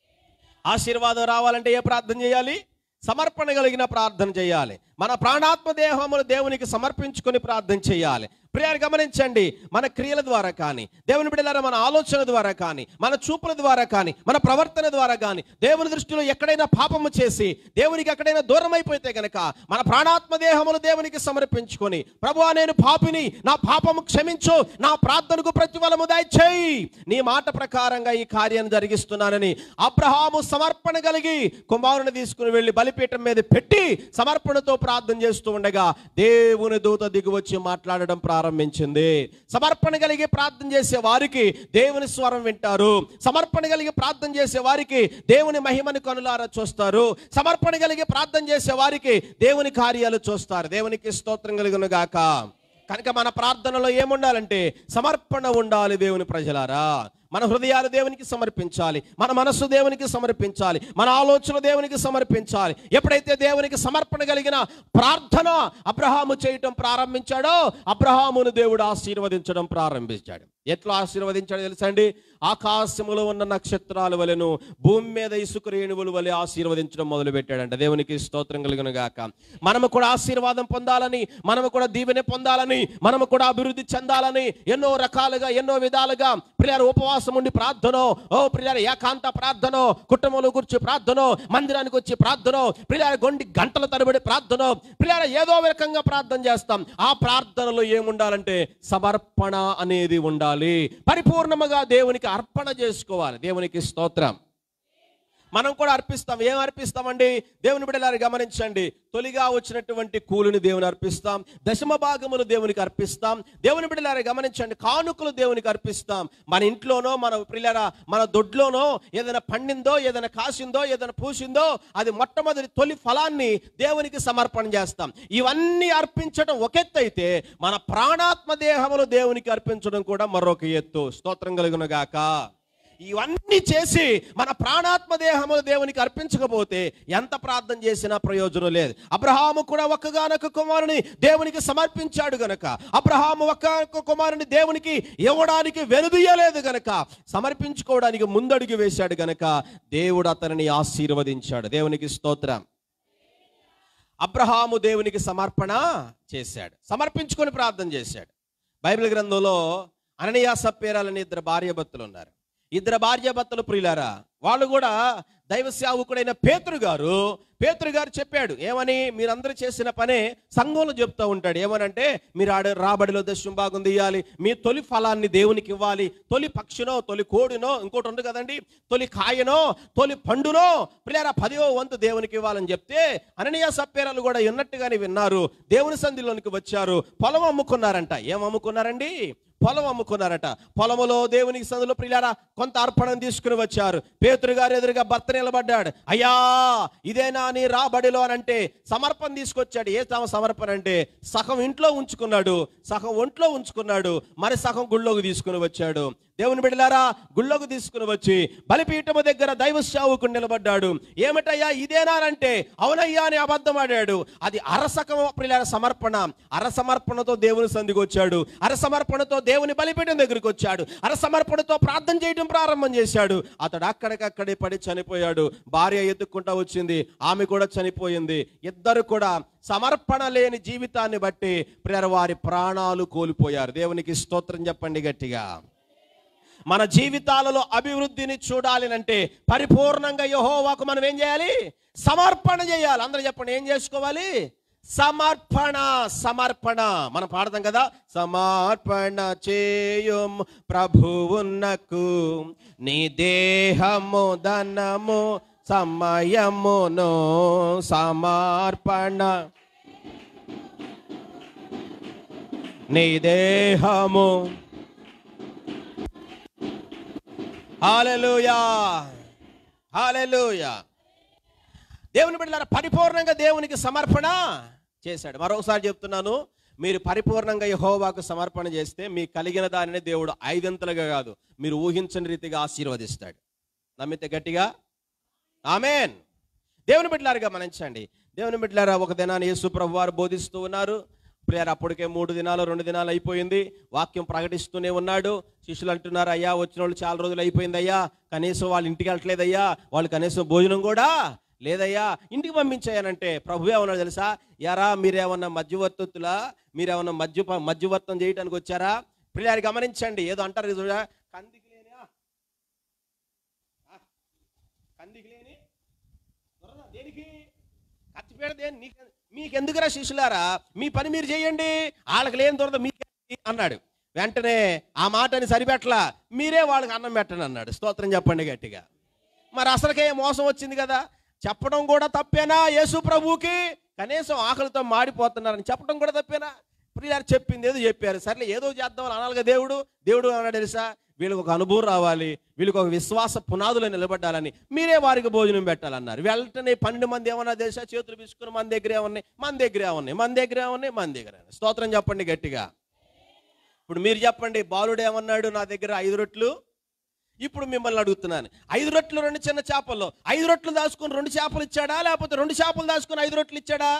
ఆశీర్వాదం రావాలంటే ఏ ప్రార్థన చేయాలి సమర్పణ కలిగిన ప్రార్థన చేయాలి మన ప్రాణాత్మ దేహములు దేవునికి సమర్పించుకొని ప్రార్థన చేయాలి ప్రియారు గమనించండి మన క్రియల ద్వారా కానీ దేవుని బిడ్డలారా మన ఆలోచన ద్వారా కానీ మన చూపుల ద్వారా కానీ మన ప్రవర్తన ద్వారా కానీ దేవుని దృష్టిలో ఎక్కడైనా పాపము చేసి దేవునికి ఎక్కడైనా దూరం అయిపోతే గనక మన ప్రాణాత్మ దేహములు దేవునికి సమర్పించుకొని ప్రభువా నేను పాపిని నా పాపము క్షమించు నా ప్రార్థనకు ప్రతిఫలము దయచేయి నీ మాట ప్రకారంగా ఈ కార్యాన్ని జరిగిస్తున్నానని అబ్రహాము సమర్పణ కలిగి కుమారుని తీసుకుని వెళ్ళి బలిపీఠం మీద పెట్టి సమర్పణతో ప్రార్థన చేస్తూ ఉండగా దేవుని దూత దిగి వచ్చి మాట్లాడడం ప్రారంభించింది సమర్పణ కలిగి ప్రార్థన చేసే వారికి దేవుని స్వరం వింటారు సమర్పణ కలిగి ప్రార్థన చేసే వారికి దేవుని మహిమని కనులారా చూస్తారు సమర్పణ కలిగి ప్రార్థన చేసే వారికి దేవుని కార్యాలు చూస్తారు దేవునికి స్తోత్రం కలుగును గాక కనుక మన ప్రార్థనలో ఏముండాలంటే సమర్పణ ఉండాలి దేవుని ప్రజలారా మన హృదయాలు దేవునికి సమర్పించాలి మన మనస్సు దేవునికి సమర్పించాలి మన ఆలోచన దేవునికి సమర్పించాలి ఎప్పుడైతే దేవునికి సమర్పణ కలిగిన ప్రార్థన అబ్రహాము చేయటం ప్రారంభించాడో అబ్రహామును దేవుడు ఆశీర్వదించడం ప్రారంభించాడు ఎట్లా ఆశీర్వదించాడు తెలుసా అండి ఆకాశములో ఉన్న నక్షత్రాల వలెను భూమి మీద ఇసుక రేణువుల వలె ఆశీర్వదించడం మొదలు పెట్టాడంట దేవునికి స్తోత్రం కలిగిన గాక మనము కూడా ఆశీర్వాదం పొందాలని మనము కూడా దీవెన పొందాలని మనము కూడా అభివృద్ధి చెందాలని ఎన్నో రకాలుగా ఎన్నో విధాలుగా ప్రియారు ఉపవాసం ఉండి ప్రార్థన ఓ ప్రియారు ఏకాంత ప్రార్థన కుటుంబంలో కూర్చి ప్రార్థన మందిరానికి వచ్చి ప్రార్థన ప్రియారు గొండి గంటల తరబడి ప్రార్థన ప్రియారు ఏదో రకంగా ప్రార్థన చేస్తాం ఆ ప్రార్థనలో ఏముండాలంటే సమర్పణ అనేది ఉండాలి పరిపూర్ణముగా దేవునికి అర్పణ చేసుకోవాలి దేవునికి స్తోత్రం మనం కూడా అర్పిస్తాం ఏం అర్పిస్తామండి దేవుని బిడ్డలారి గమనించండి తొలిగా వచ్చినటువంటి కూలిని దేవుని అర్పిస్తాం దశమ భాగములు దేవునికి అర్పిస్తాం దేవుని బిడ్డలారి గమనించండి కానుకలు దేవునికి అర్పిస్తాం మన ఇంట్లోనో మన పిల్లల మన దొడ్లోనో ఏదైనా పండిందో ఏదైనా కాసిందో ఏదైనా పూసిందో అది మొట్టమొదటి తొలి ఫలాన్ని దేవునికి సమర్పణ చేస్తాం ఇవన్నీ అర్పించడం ఒక ఎత్తు అయితే మన ప్రాణాత్మ దేహములు దేవునికి అర్పించడం కూడా మరొక ఎత్తు స్తోత్రం కలుగును గాక ఇవన్నీ చేసి మన ప్రాణాత్మ దేహములు దేవునికి అర్పించకపోతే ఎంత ప్రార్థన చేసినా ప్రయోజనం లేదు అబ్రహాము కూడా ఒక్కగానొక్క కుమారుని దేవునికి సమర్పించాడు గనక అబ్రహాము ఒక్క కుమారుని దేవునికి ఇవ్వడానికి వెనుదీయలేదు గనక సమర్పించుకోవడానికి ముందడుగు వేశాడు గనక దేవుడు అతనిని ఆశీర్వదించాడు దేవునికి స్తోత్రం అబ్రహాము దేవునికి సమర్పణ చేశాడు సమర్పించుకొని ప్రార్థన చేశాడు బైబిల్ గ్రంథంలో అననీయ సప్పేరాలని ఇద్దరు భార్యాభర్తలు ఉన్నారు ఇద్దరు భార్యాభర్తలు ప్రియులారా వాళ్ళు కూడా దైవ సేవకుడైన పేతురు గారు పేతురు గారు చెప్పాడు ఏమని మీరందరూ చేసిన పనే సంఘంలో చెప్తూ ఉంటాడు ఏమనంటే మీరు ఆడ రాబడిలో దశం భాగం తీయాలి మీ తొలి ఫలాన్ని దేవునికి ఇవ్వాలి తొలి పక్షినో తొలి కోడినో ఇంకోటి ఉంది కదండి తొలి కాయనో తొలి పండునో పిల్లరా పదివో వంతు దేవునికి ఇవ్వాలని చెప్తే అననీయ సప్పేరాలు కూడా ఉన్నట్టుగానే విన్నారు దేవుని సంధిలోనికి వచ్చారు పొలం అమ్ముకున్నారంట ఏం అమ్ముకున్నారండి పొలం అమ్ముకున్నారట పొలములో దేవునికి సందులో ప్రియారా కొంత అర్పణం తీసుకుని వచ్చారు పేతురు గారు ఎదురుగా భర్త నిలబడ్డాడు అయ్యా ఇదేనా నీ రాబడిలో అని అంటే సమర్పణ తీసుకొచ్చాడు ఏ తమ సమర్పణ అంటే సగం ఇంట్లో ఉంచుకున్నాడు సగం ఒంట్లో ఉంచుకున్నాడు మరి సగం గుళ్ళోకి తీసుకుని వచ్చాడు దేవుని బిడ్డలారా గుళ్ళోకి తీసుకుని వచ్చి బలిపీఠము దగ్గర దైవ సేవకుడు నిలబడ్డాడు ఏమిటయ్యా ఇదేనానంటే అవునయ్యా అని అబద్ధం ఆడాడు అది అరసకం ప్రియుల సమర్పణ అరసమర్పణతో దేవుని సంధికి వచ్చాడు అరసమర్పణతో దేవుని బలిపీఠం దగ్గరికి వచ్చాడు అరసమర్పణతో ప్రార్థన చేయడం ప్రారంభం చేశాడు అతడు అక్కడికక్కడే పడి చనిపోయాడు భార్య ఎత్తుక్కుంటా వచ్చింది ఆమె కూడా చనిపోయింది ఇద్దరు కూడా సమర్పణ లేని జీవితాన్ని బట్టి ప్రియర వారి ప్రాణాలు కోల్పోయారు దేవునికి స్తోత్రం చెప్పండి గట్టిగా మన జీవితాలలో అభివృద్ధిని చూడాలి అంటే పరిపూర్ణంగా యహోవాకు మనం ఏం చేయాలి సమర్పణ చేయాలి అందరూ చెప్పండి ఏం చేసుకోవాలి సమర్పణ సమర్పణ మనం పాడతాం కదా సమర్పణ చేయం ప్రభువునకు నీ దేహము ధనము సమయమును సమర్పణ నీ దేహము హాలెలూయా హాలెలూయా దేవుని బిడ్డలారా పరిపూర్ణంగా దేవునికి సమర్పణ చేశాడు మరొకసారి చెప్తున్నాను మీరు పరిపూర్ణంగా యహోవాకు సమర్పణ చేస్తే మీకు కలిగిన దానిని దేవుడు ఐదంతలుగా కాదు మీరు ఊహించని రీతిగా ఆశీర్వదిస్తాడు నమ్మితే గట్టిగా ఆమెన్ దేవుని బిడ్డలారు గమనించండి దేవుని బిడ్డలారా ఒక దినాన్ని యేసు ప్రభు వారు బోధిస్తూ ఉన్నారు ప్రేయర్ అప్పటికే మూడు దినాలు రెండు దినాలు అయిపోయింది వాక్యం ప్రకటిస్తూనే ఉన్నాడు శిష్యులు అంటున్నారు అయ్యా వచ్చిన వాళ్ళు చాలా రోజులు అయిపోయింది అయ్యా కనీసం వాళ్ళు ఇంటికి వెళ్ళట్లేదయ్యా వాళ్ళు కనీసం భోజనం కూడా లేదయ్యా ఇంటికి పంపించాయనంటే ప్రభు ఏమన్నాడు తెలుసా యారా మీరేమన్నా మధ్యవర్తులా మీరేమన్నా మధ్య మధ్యవర్తం చేయడానికి వచ్చారా ప్రియారి గమనించండి ఏదో అంటారు చూడా కందికి లేనియా కందికి లేని దొరద దేనికి కత్తిపేడ దేని నీకు మీకెందుకురా శిష్యులారా మీ పని మీరు చేయండి వాళ్ళకి లేని దొరద మీకు అన్నాడు వెంటనే ఆ మాటని సరిపెట్టలా మీరే వాళ్ళకి అన్నం పెట్టండి అన్నాడు స్తోత్రం చెప్పండి గట్టిగా మరి అసలుకే మోసం వచ్చింది కదా చెప్పడం కూడా తప్పేనా యేసు ప్రభువుకి కనీసం ఆకలితో మాడిపోతున్నారని చెప్పడం కూడా తప్పేనా ప్రియారు చెప్పింది ఏదో చెప్పారు సర్లే ఏదో చేద్దామని అనాలిగా దేవుడు దేవుడు అన్నాడు తెలుసా వీళ్ళకి ఒక అనుభవం రావాలి వీళ్ళకి ఒక విశ్వాస పునాదులు నిలబడ్డాలని మీరే వారికి భోజనం పెట్టాలన్నారు వెంటనే పన్నెండు మంది ఏమన్నా తెలుసా చేతులు పిసుకుని మన దగ్గర ఏమన్నాయి మన దగ్గర ఏమన్నాయి మన దగ్గర ఏమన్నాయి మన దగ్గర ఏమన్నాయి. స్తోత్రం చెప్పండి గట్టిగా ఇప్పుడు మీరు చెప్పండి బాలుడు ఏమన్నాడు నా దగ్గర ఐదు రొట్లు ఇప్పుడు మిమ్మల్ని అడుగుతున్నాను ఐదు రొట్లు రెండు చిన్న చేపల్లో ఐదు రొట్లు దాచుకుని రెండు చేపలు ఇచ్చాడా లేకపోతే రెండు చేపలు దాచుకుని ఐదు రొట్లు ఇచ్చాడా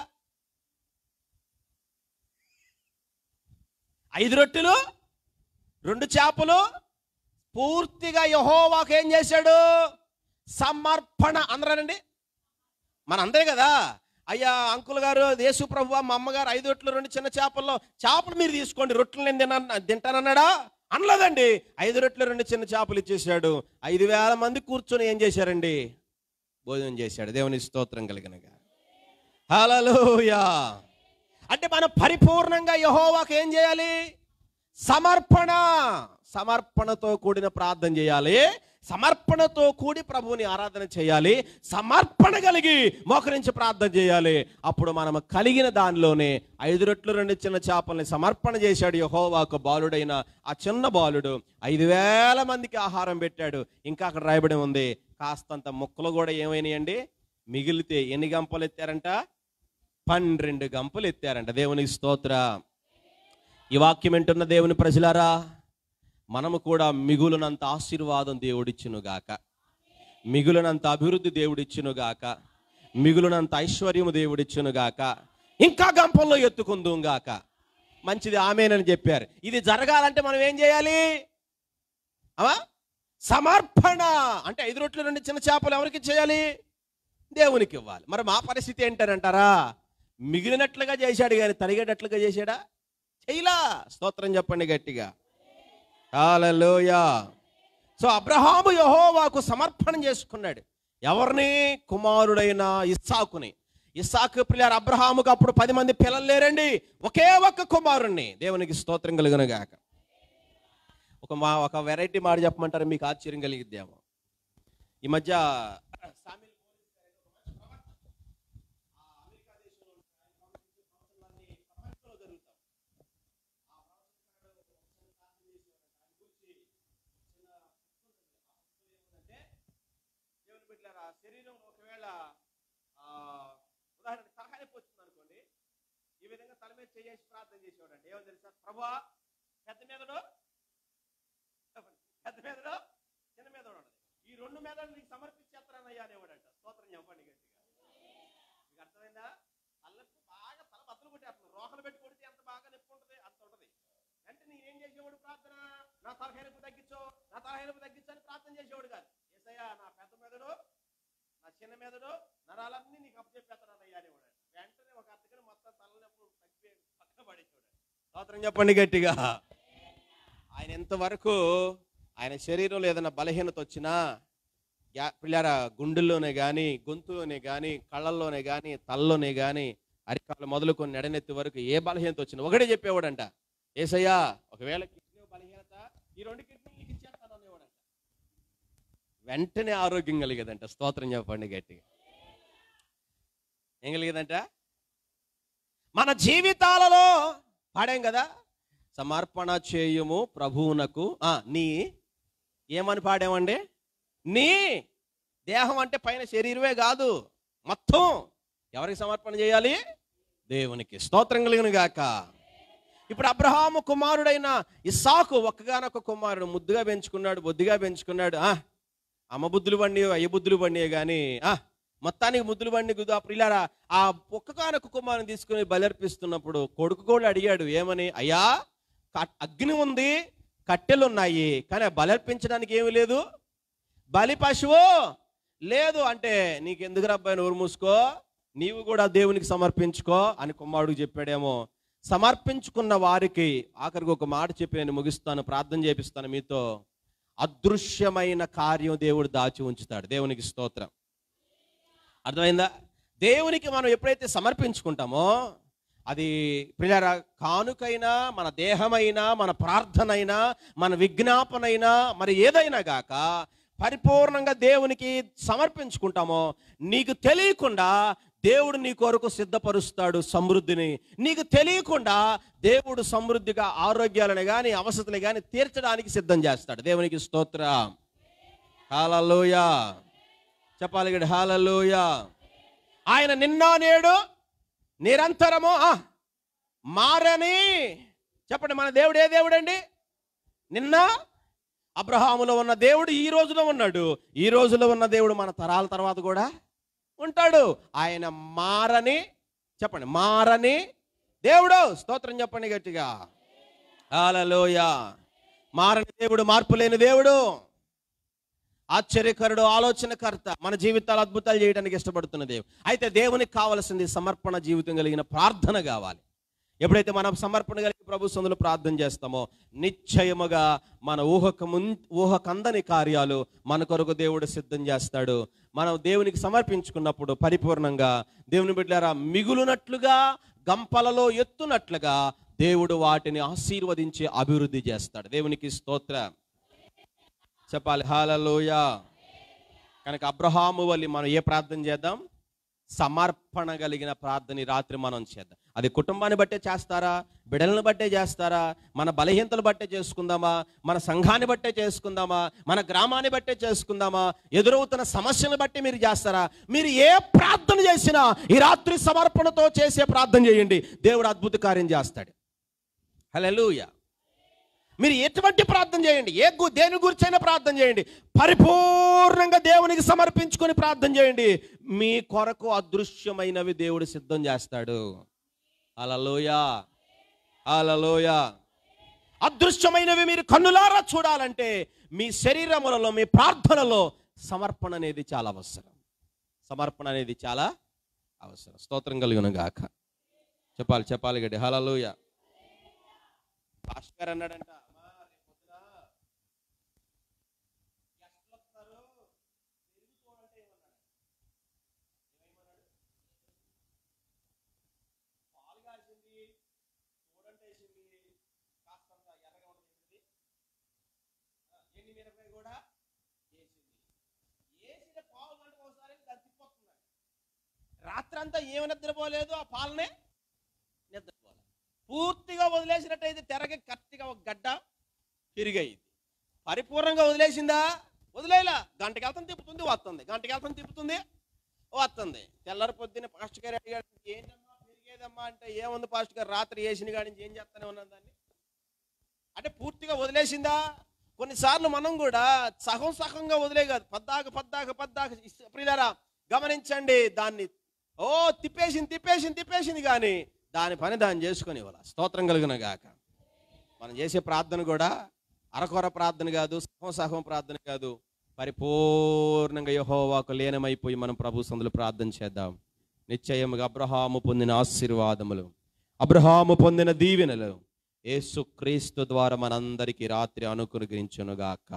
ఐదు రొట్టెలు రెండు చేపలు పూర్తిగా యహోవాకు ఏం చేశాడు సమర్పణ అందరానండి మన అందరే కదా అయ్యా అంకుల్ గారు యేసు ప్రభు మా అమ్మగారు ఐదు రొట్టెలు రెండు చిన్న చేపల్లో చేపలు మీరు తీసుకోండి రొట్టెలు నేను తిన తింటానన్నాడా అనలేదండి ఐదు రొట్టెలు రెండు చిన్న చేపలు ఇచ్చేసాడు ఐదు వేల మంది కూర్చొని ఏం చేశారండి భోజనం చేశాడు దేవుని స్తోత్రం కలిగినగా హల్లెలూయా అంటే మనం పరిపూర్ణంగా యహోవాకు ఏం చేయాలి సమర్పణ సమర్పణతో కూడిన ప్రార్థన చేయాలి సమర్పణతో కూడి ప్రభువుని ఆరాధన చేయాలి సమర్పణ కలిగి మోకరించి ప్రార్థన చేయాలి అప్పుడు మనం కలిగిన దానిలోనే ఐదు రొట్లు రెండు చిన్న చేపల్ని సమర్పణ చేశాడు యహోవాకు బాలుడైన ఆ చిన్న బాలుడు ఐదు వేల మందికి ఆహారం పెట్టాడు ఇంకా అక్కడ రాయబడి ఉంది కాస్తంత ముక్కలు కూడా ఏమైనాయండి మిగిలితే ఎన్ని గంపలు ఎత్తారంట పన్నెండు గంపలు ఎత్తారంట దేవునికి స్తోత్ర ఈ వాక్యం వింటున్న దేవుని ప్రజలారా మనము కూడా మిగులునంత ఆశీర్వాదం దేవుడిచ్చునుగాక మిగులునంత అభివృద్ధి దేవుడిచ్చునుగాక మిగులునంత ఐశ్వర్యము దేవుడిచ్చునుగాక ఇంకా గంపల్లో ఎత్తుకుందుం గాక మంచిది ఆమెనని చెప్పారు ఇది జరగాలంటే మనం ఏం చేయాలి అవా సమర్పణ అంటే ఐదు రొట్లు రెండు చిన్న చేపలు ఎవరికి చేయాలి దేవునికి ఇవ్వాలి మరి మా పరిస్థితి ఏంటనంటారా మిగిలినట్లుగా చేశాడు కానీ తరిగేటట్లుగా చేశాడా చేయలా స్తోత్రం చెప్పండి గట్టిగా హల్లెలూయా సో అబ్రహాము యహోవాకు సమర్పణ చేసుకున్నాడు ఎవరిని కుమారుడైన ఇస్సాకుని ఇస్సాకు పిల్లలు అబ్రహాముకు అప్పుడు పది మంది పిల్లలు లేరండి ఒకే ఒక్క కుమారుణ్ణి దేవునికి స్తోత్రం కలుగును గాక ఒక మా ఒక వెరైటీ మాట చెప్పమంటారు మీకు ఆశ్చర్యం కలిగిద్దేమో ఈ మధ్య సామిల్ దేవుని బిడ్డలారా శరీరం ఒకవేళ ఆ, ఉదాహరణకి తలకాయ వచ్చింది అనుకోండి ఈ విధంగా తల మీద చేసి ప్రార్థన చేసేవాడు అండి ఏమని తెలుసా ప్రభా పెద్ద మీదడు పెద్ద మీదడు చిన్న మీద ఉండదు ఈ రెండు మీదలు నీకు సమర్పించేస్తానయ్యా అనేవాడంట స్తోత్రం చెప్పండి గట్టిగా మీకు అర్థమైందా తలకు బాగా తల బద్దలు కొట్టేస్తున్నారు రోకలు పెట్టి కొడితే ఎంత బాగా నొప్పి ఉంటుంది అంత ఉంటుంది అంటే నేనేం చేసేవాడు ప్రార్థన నా తలకాయ నొప్పి తగ్గించో నా తలకాయ నొప్పి తగ్గించు అని ప్రార్థన చేసేవాడు కాదు ఏసయ్యా నా పెద్ద మెదడు నా చిన్న మెదడు నరాలన్నీ నీకు అప్పచెప్పేస్తానయ్యా అనేవాడు వెంటనే ఒక అర్థకని మొత్తం తలనొప్పి తగ్గి పక్కన పడేసేవాడు స్తోత్రం చెప్పండి గట్టిగా ఆయన ఎంతవరకు ఆయన శరీరంలో ఏదైనా బలహీనత వచ్చినా యా- పిల్లారా గుండెల్లోనే కానీ గొంతులోనే కానీ కళ్ళల్లోనే కానీ తలలోనే కానీ అరికాలు మొదలుకొని నెడనెత్తి వరకు ఏ బలహీనత వచ్చినా ఒకటే చెప్పేవాడంట ఏసయ్యా ఒకవేళ కిడ్నీ బలహీనత ఈ రెండు కిడ్నీలకి ఇచ్చేస్తాను అనేవాడంట వెంటనే ఆరోగ్యం కలిగేదంట స్తోత్రం చెప్పండి గట్టిగా ఏం కలిగేదంట మన జీవితాలలో పాడాం కదా సమర్పణ చేయుము ప్రభువునకు ఆ, నీ ఏమని పాడామండి నీ దేహం అంటే పైన శరీరమే కాదు మొత్తం ఎవరికి సమర్పణ చేయాలి దేవునికి స్తోత్రం కలిగిన గాక ఇప్పుడు అబ్రహాము కుమారుడైన ఇస్సాకు ఒక్కగానొక్క కుమారుడు ముద్దుగా పెంచుకున్నాడు బొద్దుగా పెంచుకున్నాడు ఆ అమ్మ బుద్ధులు బండి అయ్య బుద్ధులు బండి కానీ ఆ మొత్తానికి ముద్దులు బండి గుదా ప్రిలారా ఆ ఒక్కగానొక్క కుమారుని తీసుకుని బలర్పిస్తున్నప్పుడు కొడుకు కూడా అడిగాడు ఏమని అయ్యా క- అగ్ని ఉంది కట్టెలు ఉన్నాయి కానీ ఆ బలర్పించడానికి ఏమీ లేదు బలి పశువు లేదు అంటే నీకెందుకు రబ్బాయి నోరు మూసుకో నీవు కూడా దేవునికి సమర్పించుకో అని కుమారుడికి చెప్పాడేమో సమర్పించుకున్న వారికి ఆఖరికి ఒక మాట చెప్పి నేను ముగిస్తాను ప్రార్థన చేపిస్తాను మీతో అదృశ్యమైన కార్యం దేవుడు దాచి ఉంచుతాడు దేవునికి స్తోత్రం అర్థమైందా దేవునికి మనం ఎప్పుడైతే సమర్పించుకుంటామో అది ప్రియార కానుకైనా మన దేహమైనా మన ప్రార్థనైనా మన విజ్ఞాపనైనా మరి ఏదైనా గాక పరిపూర్ణంగా దేవునికి సమర్పించుకుంటామో నీకు తెలియకుండా దేవుడు నీ కొరకు సిద్ధపరుస్తాడు సమృద్ధిని నీకు తెలియకుండా దేవుడు సమృద్ధిగా ఆరోగ్యాలను కానీ అవసరతలు కానీ తీర్చడానికి సిద్ధం చేస్తాడు దేవునికి స్తోత్ర హాలలోయ చెప్పాలి గడి హాలలోయ ఆయన నిన్న నేడు నిరంతరము ఆ, మారని చెప్పండి మన దేవుడు ఏ దేవుడండి నిన్న అబ్రహాములో ఉన్న దేవుడు ఈ రోజులో ఉన్నాడు ఈ రోజులో ఉన్న దేవుడు మన తరాల తర్వాత కూడా ఉంటాడు ఆయన మారని చెప్పండి మారని దేవుడు స్తోత్రం చెప్పండి గట్టిగా హల్లెలూయా మారని దేవుడు మార్పు లేని దేవుడు ఆశ్చర్యకరుడు ఆలోచనకర్త మన జీవితాలు అద్భుతాలు చేయడానికి ఇష్టపడుతున్న దేవుడు అయితే దేవునికి కావలసింది సమర్పణ జీవితం కలిగిన ప్రార్థన కావాలి ఎప్పుడైతే మనం సమర్పణ కలిగి ప్రభు సందులో ప్రార్థన చేస్తామో నిశ్చయముగా మన ఊహకు మున్ ఊహకందని కార్యాలు మన కొరకు దేవుడు సిద్ధం చేస్తాడు మనం దేవునికి సమర్పించుకున్నప్పుడు పరిపూర్ణంగా దేవుని బిడ్డారా మిగులునట్లుగా గంపలలో ఎత్తునట్లుగా దేవుడు వాటిని ఆశీర్వదించి అభివృద్ధి చేస్తాడు దేవునికి స్తోత్ర చెప్పాలి హాలలోయ కనుక అబ్రహాము వల్లి మనం ఏ ప్రార్థన చేద్దాం సమర్పణ కలిగిన ప్రార్థన ఈ రాత్రి మనం చేద్దాం అది కుటుంబాన్ని బట్టే చేస్తారా బిడలను బట్టే చేస్తారా మన బలహీనతలు బట్టే చేసుకుందామా మన సంఘాన్ని బట్టే చేసుకుందామా మన గ్రామాన్ని బట్టే చేసుకుందామా ఎదురవుతున్న సమస్యను బట్టి మీరు చేస్తారా మీరు ఏ ప్రార్థన చేసినా ఈ రాత్రి సమర్పణతో చేసే ప్రార్థన చేయండి దేవుడు అద్భుత కార్యం చేస్తాడు హల్లెలూయా మీరు ఎటువంటి ప్రార్థన చేయండి ఏ గు- దేని గురించైనా ప్రార్థన చేయండి పరిపూర్ణంగా దేవునికి సమర్పించుకొని ప్రార్థన చేయండి మీ కొరకు అదృశ్యమైనవి దేవుడు సిద్ధం చేస్తాడు అలలోయ అలలోయ అదృశ్యమైనవి మీరు కన్నులారా చూడాలంటే మీ శరీరములలో మీ ప్రార్థనలో సమర్పణ అనేది చాలా అవసరం సమర్పణ అనేది చాలా అవసరం స్తోత్రం కలిగిన గాక చెప్పాలి చెప్పాలి గడి హలలోయ పాస్టర్ గారు అన్నాడంట "అమ్మా, రేపు పొద్దున గెస్టులు వస్తారు, పెరుగు చూడండి" ఏమన్నాడు. ఏమన్నాడు? పాలు కాసింది, చూడండి వేసింది, కాస్తంత ఎర్రగా ఉండేసింది. ఆ, ఎండి మిరపకాయ కూడా వేసింది. వేసిన పావు గంట ఒకసారి దాన్ని తిప్పొస్తున్నాడు. రాత్రంతా ఏమి నిద్రపోలేదు ఆ పాలనే నిద్రపోలేదు పూర్తిగా వదిలేసినట్టయితే తెరకి కరెక్ట్గా ఒక గడ్డ తిరిగయింది పరిపూర్ణంగా వదిలేసిందా వదిలేలా గంటకి వెళ్తాం తిప్పుతుంది వస్తుంది గంటకి వెళ్తాం తిప్పుతుంది వస్తుంది తెల్లారి పొద్దున్న పాస్టర్ గారు అడిగాడు ఏంటమ్మా పెరిగేదమ్మా అంటే ఏముంది పాస్టర్ గారు రాత్రి వేసిన కాడి నుంచి ఏం చేస్తానే ఉన్నాను దాన్ని అంటే పూర్తిగా వదిలేసిందా కొన్నిసార్లు మనం కూడా సగం సగంగా వదిలే కాదు పద్దాక పద్దాక పద్దాక ఇస్- ప్రియులారా గమనించండి దాన్ని ఓ తిప్పేసింది తిప్పేసింది తిప్పేసింది కానీ దాని పని దాన్ని చేసుకొని ఇవ్వాలి స్తోత్రం కలిగిన గాక మనం చేసే ప్రార్థన కూడా అరకొర ప్రార్థన కాదు సహం సహం ప్రార్థన కాదు పరిపూర్ణంగా యహోవాకు లీనమైపోయి మనం ప్రభు సందులు ప్రార్థన చేద్దాం నిశ్చయముగా అబ్రహాము పొందిన ఆశీర్వాదములు అబ్రహాము పొందిన దీవెనలు యేసు క్రీస్తు ద్వారా మనందరికీ రాత్రి అనుగ్రహించునుగాక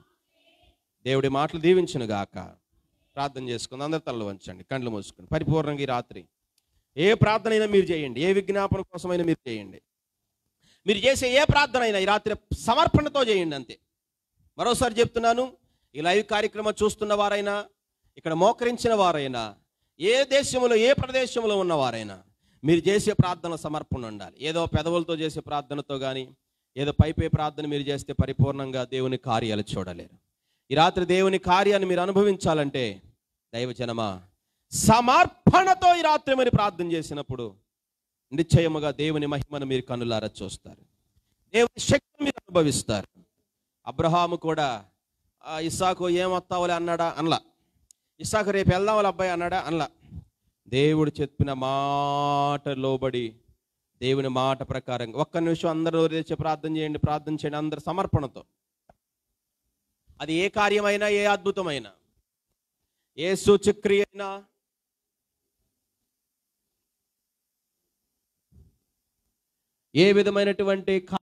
దేవుడి మాటలు దీవించునుగాక ప్రార్థన చేసుకుంది అందరి తలలు వంచండి కండ్లు మూసుకుని పరిపూర్ణంగా ఈ రాత్రి ఏ ప్రార్థన అయినా మీరు చేయండి ఏ విజ్ఞాపన కోసమైనా మీరు చేయండి మీరు చేసే ఏ ప్రార్థన అయినా ఈ రాత్రి సమర్పణతో చేయండి అంతే మరోసారి చెప్తున్నాను ఈ లైవ్ కార్యక్రమం చూస్తున్న వారైనా ఇక్కడ మోకరించిన వారైనా ఏ దేశంలో ఏ ప్రదేశంలో ఉన్నవారైనా మీరు చేసే ప్రార్థన సమర్పణ ఉండాలి ఏదో పెదవులతో చేసే ప్రార్థనతో కానీ ఏదో పైపే ప్రార్థన మీరు చేస్తే పరిపూర్ణంగా దేవుని కార్యాలు చూడలేరు ఈ రాత్రి దేవుని కార్యాన్ని మీరు అనుభవించాలంటే దైవజనమా సమర్పణతో ఈ రాత్రి మరి ప్రార్థన చేసినప్పుడు నిశ్చయముగా దేవుని మహిమను మీరు కనులారా చూస్తారు దేవుని శక్తిని మీరు అనుభవిస్తారు అబ్రహాము కూడా "ఆ, ఇస్సాకు ఏమొత్తావులే అన్నాడా అనలా ఇస్సాకు రేపు వెళ్దాంలే అబ్బాయి అన్నాడా అనలా దేవుడు చెప్పిన మాట లోబడి దేవుని మాట ప్రకారంగా ఒక్క నిమిషం అందరూ తెచ్చి ప్రార్థన చేయండి ప్రార్థన చేయండి అందరు సమర్పణతో అది ఏ కార్యమైనా ఏ అద్భుతమైనా ఏ సూచక్రియ అయినా ఏ విధమైనటువంటి